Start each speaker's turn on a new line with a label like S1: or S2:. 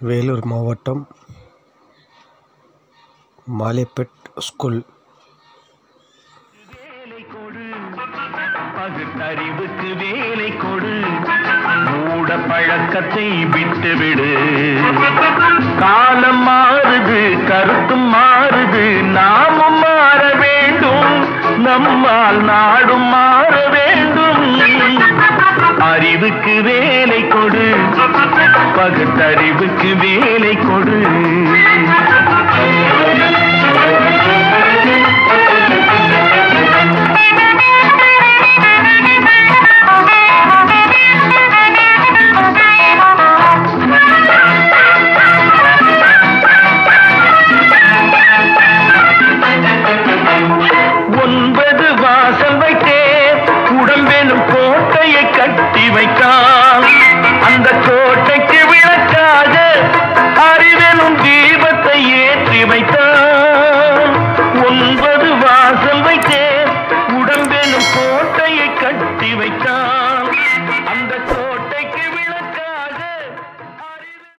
S1: வேலூர் மாவட்டம் மாலேப்பேட் ஸ்கூல்
S2: வேலை கொடு பகுத்தறிவுக்கு வேலை கொடு மூட பழக்கத்தை விட்டுவிடு காலம் மாறுது கருத்தும் மாறுது நாமும் மாற வேண்டும் நம்மால் நாடும் மாற வேண்டும் அறிவுக்கு வேலை கொடு பகுத்தறிவுக்கு வேலை கொடு